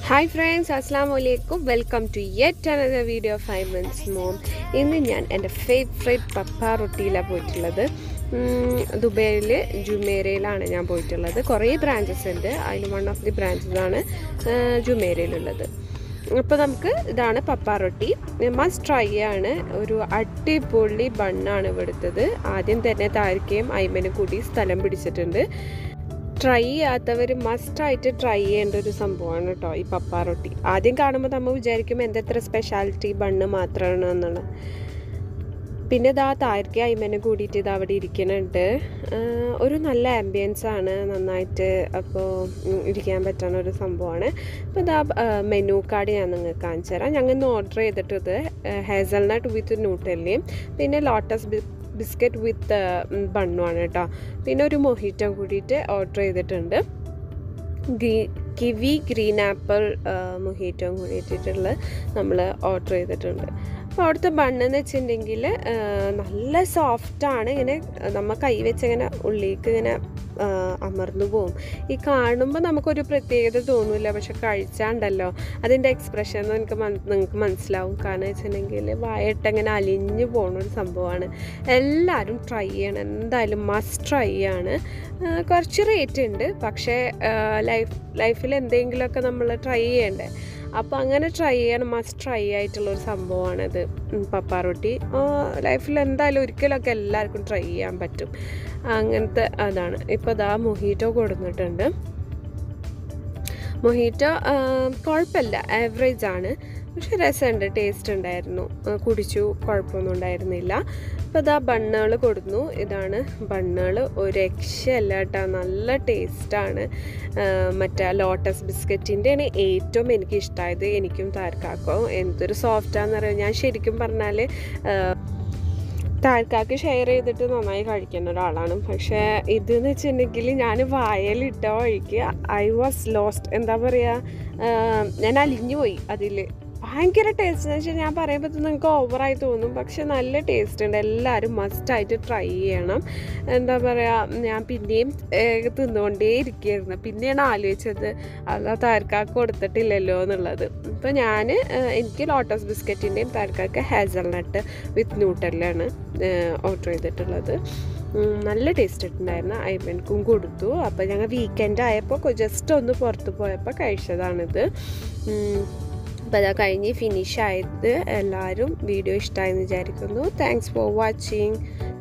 hi friends അസ്സാം വലൈക്കും welcome to yet another video five months mom ഇന്ന് ഞാൻ എൻ്റെ ഫേവറേറ്റ് പപ്പ റൊട്ടിയിലാണ് പോയിട്ടുള്ളത് ദുബൈയിൽ ജുമേരയിലാണ് ഞാൻ പോയിട്ടുള്ളത് കുറേ ബ്രാഞ്ചസ് ഉണ്ട് അതിൽ വൺ ഓഫ് ദി ബ്രാഞ്ചസ് ആണ് ജുമേരയിലുള്ളത് അപ്പോൾ നമുക്ക് ഇതാണ് പപ്പ റൊട്ടി മസ്റ്റ് ട്രൈ ആണ് ഒരു അടിപൊളി ബണ്ണാണ് ഇവിടുത്തത് ആദ്യം തന്നെ താരിക്കയും അയ്മനും കൂടി സ്ഥലം പിടിച്ചിട്ടുണ്ട് ട്രൈ ചെയ്യാത്തവർ മസ്റ്റായിട്ട് ട്രൈ ചെയ്യേണ്ട ഒരു സംഭവമാണ് കേട്ടോ ഈ പപ്പ റൊട്ടി ആദ്യം കാണുമ്പോൾ നമ്മൾ വിചാരിക്കും എന്തെത്ര സ്പെഷ്യാലിറ്റി ബണ്ണ് മാത്രമാണ് എന്നുള്ളത് പിന്നെ ഇതാ താരിക്ക അയ്മനെ കൂടിയിട്ട് ഇത് അവിടെ ഇരിക്കുന്നുണ്ട് ഒരു നല്ല ആംബിയൻസ് ആണ് നന്നായിട്ട് അപ്പോൾ ഇരിക്കാൻ പറ്റുന്ന ഒരു സംഭവമാണ് അപ്പോൾ ഇതാ മെനു കാർഡ് ഞാൻ നിങ്ങൾക്ക് കാണിച്ചു തരാം ഞങ്ങൾ ഇന്ന് ഓർഡർ ചെയ്തിട്ടത് ഹേസൽനട്ട് വിത്ത് ന്യൂട്ടെല്ലയും പിന്നെ ലോട്ടസ് ബിസ്ക്കറ്റ് വിത്ത് ബണ്ണുമാണ് കേട്ടോ പിന്നെ ഒരു മൊഹിറ്റോ കൂടിയിട്ട് ഓർഡർ ചെയ്തിട്ടുണ്ട് ഗ്രീ കിവി ഗ്രീൻ ആപ്പിൾ മൊഹിറ്റോ കൂടിയിട്ടുള്ള നമ്മൾ ഓർഡർ ചെയ്തിട്ടുണ്ട് അപ്പോൾ അവിടുത്തെ ബണ്ണെന്ന് വെച്ചിട്ടുണ്ടെങ്കിൽ നല്ല സോഫ്റ്റാണ് ഇങ്ങനെ നമ്മൾ കൈ വെച്ച് ഇങ്ങനെ ഉള്ളിലേക്ക് ഇങ്ങനെ അമർന്നു പോവും ഈ കാണുമ്പോൾ നമുക്കൊരു പ്രത്യേകത തോന്നില്ല പക്ഷെ കഴിച്ചാണ്ടല്ലോ അതിൻ്റെ എക്സ്പ്രഷൻ എനിക്ക് നിങ്ങൾക്ക് മനസ്സിലാവും കാരണം വെച്ചിട്ടുണ്ടെങ്കിൽ വായിട്ടിങ്ങനെ അലിഞ്ഞു പോകുന്ന ഒരു സംഭവമാണ് എല്ലാവരും ട്രൈ ചെയ്യണം എന്തായാലും മസ്റ്റ് ട്രൈ ആണ് കുറച്ച് റേറ്റ് ഉണ്ട് പക്ഷേ ലൈഫ് ലൈഫിൽ എന്തെങ്കിലുമൊക്കെ നമ്മൾ ട്രൈ ചെയ്യണ്ടേ അപ്പോൾ അങ്ങനെ ട്രൈ ചെയ്യാൻ മസ്റ്റ് ട്രൈ ആയിട്ടുള്ളൊരു സംഭവമാണിത് പപ്പ റൊട്ടി ലൈഫിൽ എന്തായാലും ഒരിക്കലൊക്കെ എല്ലാവർക്കും ട്രൈ ചെയ്യാൻ പറ്റും അങ്ങനത്തെ അതാണ് ഇപ്പോൾ ഇതാ മൊഹീറ്റോ കൊടുത്തിട്ടുണ്ട് മൊഹീറ്റോ കുഴപ്പമില്ല ആവറേജ് ആണ് പക്ഷെ രസമുണ്ട് ടേസ്റ്റ് ഉണ്ടായിരുന്നു കുടിച്ചു കുഴപ്പമൊന്നും ഉണ്ടായിരുന്നില്ല അപ്പോൾ ഇതാ ബണ്ണുകൾ കൊടുന്നു ഇതാണ് ബണ്ണുകൾ ഒരു രക്ഷയല്ല കേട്ടോ നല്ല ടേസ്റ്റാണ് മറ്റേ ലോട്ടസ് ബിസ്ക്കറ്റിൻ്റെയാണ് ഏറ്റവും എനിക്ക് ഇഷ്ടമായത് എനിക്കും താർക്കാക്കോ എന്തൊരു സോഫ്റ്റാന്ന് പറയുക ഞാൻ ശരിക്കും പറഞ്ഞാൽ താഴ്ക്കാക്ക് ഷെയർ ചെയ്തിട്ട് നന്നായി കഴിക്കുന്ന ഒരാളാണ് പക്ഷേ ഇതെന്ന് വെച്ചിട്ടുണ്ടെങ്കിൽ ഞാൻ വായലിട്ട വഴിക്ക് ഐ വാസ് ലോസ്റ്റ് എന്താ പറയുക ഞാൻ അലിഞ്ഞു പോയി അതിൽ ഭയങ്കര ടേസ്റ്റ് എന്ന് വെച്ചാൽ ഞാൻ പറയുമ്പോൾ നിങ്ങൾക്ക് ഓവറായി തോന്നും പക്ഷെ നല്ല ടേസ്റ്റ് ഉണ്ട് എല്ലാവരും മസ്റ്റായിട്ട് ട്രൈ ചെയ്യണം എന്താ പറയുക ഞാൻ പിന്നെയും തിന്നുകൊണ്ടേ ഇരിക്കുകയായിരുന്നു പിന്നെയാണ് ആലോചിച്ചത് അത് താരക്കാക്ക് കൊടുത്തിട്ടില്ലല്ലോ എന്നുള്ളത് ഇപ്പോൾ ഞാൻ എനിക്ക് ലോട്ടസ് ബിസ്ക്കറ്റിൻ്റെയും താരക്കാക്ക് ഹാസൽനട്ട് വിത്ത് ന്യൂട്ടലാണ് ഓർഡർ ചെയ്തിട്ടുള്ളത് നല്ല ടേസ്റ്റ് ഉണ്ടായിരുന്നു ഐബൻക്കും കൊടുത്തു അപ്പോൾ ഞങ്ങൾ വീക്കെൻഡ് ആയപ്പോൾ ജസ്റ്റ് ഒന്ന് പുറത്ത് പോയപ്പോൾ കഴിച്ചതാണിത് അപ്പോൾ അതാ കഴിഞ്ഞ് ഫിനിഷ് ആയത് എല്ലാവരും വീഡിയോ ഇഷ്ടമായെന്ന് വിചാരിക്കുന്നു താങ്ക്സ് ഫോർ വാച്ചിങ്